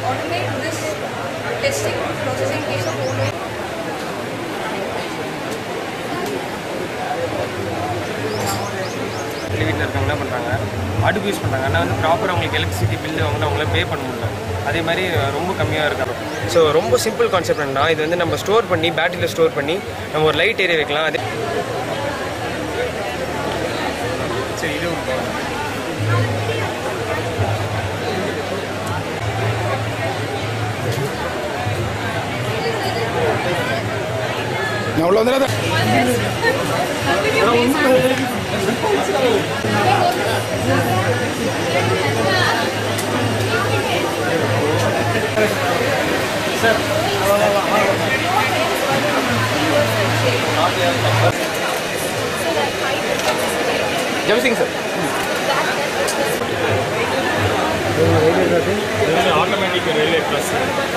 automate this testing process in case of own இல்லை வீட்டில் இருக்கவங்க என்ன பண்ணுறாங்க அடுப்பு யூஸ் பண்ணுறாங்க ஆனால் வந்து ப்ராப்பராக அவங்களுக்கு எலக்ட்ரிசிட்டி பில்லு வாங்கினா அவங்கள பே பண்ண முடியல அதே மாதிரி ரொம்ப கம்மியாக இருக்காங்க ஸோ ரொம்ப சிம்பிள் கான்செப்ட் என்னன்னா இது வந்து நம்ம ஸ்டோர் பண்ணி பேட்டரியில் ஸ்டோர் பண்ணி நம்ம ஒரு லைட் ஏரியா வைக்கலாம் அதே சரி இது ஒரு அவ்வளோ வந்துடாத Jayasingh sir automatic railway plus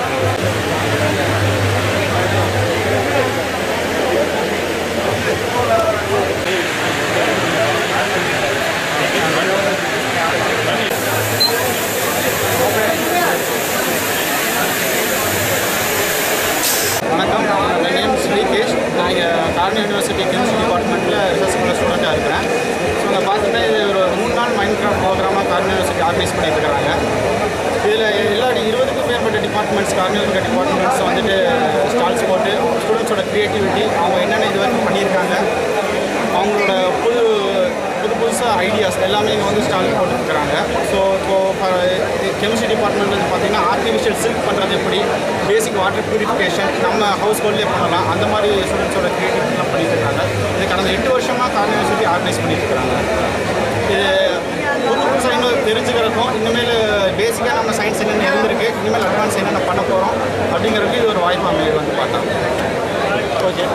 வணக்கம் என் நேம் ஸ்ரீகேஷ் நான் இங்கே கார்டன் யூனிவர்சிட்டி கெமிஸ்ட்ரி டிபார்ட்மெண்ட்டில் ரிசர்ச் ஸ்கூலில் ஸ்டூடெண்ட்டாக இருக்கிறேன் ஸோ இங்கே பார்த்தீங்கன்னா இது ஒரு மூணு நாள் மைண்ட் கிராஃப்ட் ப்ரோக்ராமாக கார்டன் யூனிவர்சிட்டி ஆர்கனைஸ் பண்ணிட்டு இருக்காங்க இதில் எல்லா இருபதுக்கும் மேற்பட்ட டிபார்ட்மெண்ட்ஸ் கார்டன் இருக்க டிபார்ட்மெண்ட்ஸ் வந்துட்டு ஸ்டால்ஸ் போட்டு ஸ்டூடெண்ட்ஸோட க்ரியேட்டிவிட்டி அவங்க என்னென்ன இது வரைக்கும் பண்ணியிருக்காங்க அவங்களோட புது புது புதுசாக ஐடியாஸ் எல்லாமே இங்கே வந்து ஸ்டால் போட்டுருக்குறாங்க ஸோ இப்போது கெமிஸ்ட்ரி டிபார்ட்மெண்ட் வந்து பார்த்தீங்கன்னா ஆர்டிஃபிஷியல் சில்க் பண்ணுறது எப்படி பேசிக் வாட்டர் பியூரிஃபிகேஷன் நம்ம ஹவுஸ் ஹோல்ட்லேயே பண்ணலாம் அந்த மாதிரி ஸ்டூடெண்ட்ஸோட க்ரியேட்டிவிட்டிலாம் பண்ணிட்டு இருக்காங்க இது கடந்த எட்டு வருஷமாக கார் யூனிவர்சிட்டி ஆர்கனைஸ் பண்ணிட்டு இருக்காங்க இது புது புதுசாக இன்னும் தெரிஞ்சுக்கிறதுக்கும் இனிமேல் பேசிக்காக நம்ம சயின்ஸ் என்னென்ன இருந்திருக்கு இனிமேல் அட்வான்ஸ் என்னென்ன பண்ண போகிறோம் அப்படிங்கிறதுக்கு இது ஒரு வாய்ப்பு அமையுது வந்து பார்த்தா ஓகே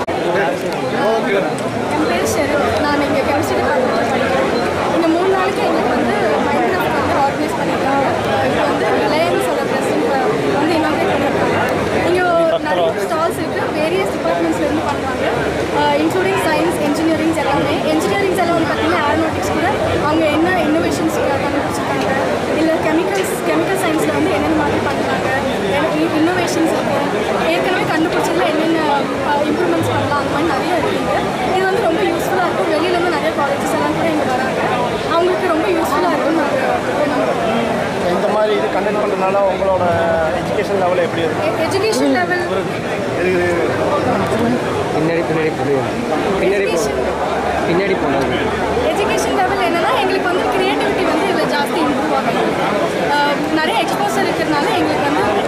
என் பேர் ஷெரின் நான் இங்கே கெமிஸ்ட்ரி டிபார்ட்மெண்ட்டில் படிக்கிறேன் இந்த மூணு நாளைக்கு எங்களுக்கு வந்து மைண்ட் வந்து ஆர்கனைஸ் பண்ணியிருக்காங்க இது வந்து ரிலையன்ஸோட பிரசிடென்ட் வந்து இனாக்ரேட் பண்ணியிருக்காங்க இங்கே நிறைய ஸ்டால்ஸ் இருக்குது வேரியஸ் டிபார்ட்மெண்ட்ஸ்லேருந்து பண்ணுறாங்க இன்க்ளூடிங் சயின்ஸ் இன்ஜினியரிங்ஸ் எல்லாமே இன்ஜினியரிங்ஸ் எல்லாம் வந்து பார்த்தீங்கன்னா ஏரோநாட்டிக்ஸ் கூட அவங்க என்ன இன்னோவேஷன்ஸ் கண்டுபிடிச்சிருக்காங்க இல்லை கெமிக்கல்ஸ் கெமிக்கல் சயின்ஸில் வந்து என்னென்ன மாதிரி பண்ணுறாங்க இன்னோவேஷன்ஸ் இருக்குது ஏற்கனவே கண்டுபிடிச்சதுல என்னென்ன இம்ப்ரூவ்மெண்ட்ஸ் பண்ணலாம் அந்த மாதிரி நிறைய இருக்குங்க இது வந்து ரொம்ப யூஸ்ஃபுல்லாக இருக்கும் வெளியிலேருந்து நிறைய காலேஜஸ் எல்லாம் கூட இங்கே வராங்க அவங்களுக்கு ரொம்ப யூஸ்ஃபுல்லாக இருக்கும்னு நாங்கள் நம்புகிறோம் இந்த மாதிரி இது கண்டக்ட் பண்ணுறதுனால உங்களோட எஜுகேஷன் லெவல் எப்படி இருக்கும் எஜுகேஷன் லெவல் பின்னாடி பின்னாடி போடுவோம் பின்னாடி போ பின்னாடி போனாங்க எஜுகேஷன் லெவல் என்னன்னா எங்களுக்கு வந்து கிரியேட்டிவிட்டி வந்து இதில் ஜாஸ்தி இம்ப்ரூவ் ஆகும் அஹ் நிறைய எக்ஸ்போசர் இருக்கிறதுனால எங்களுக்கு வந்து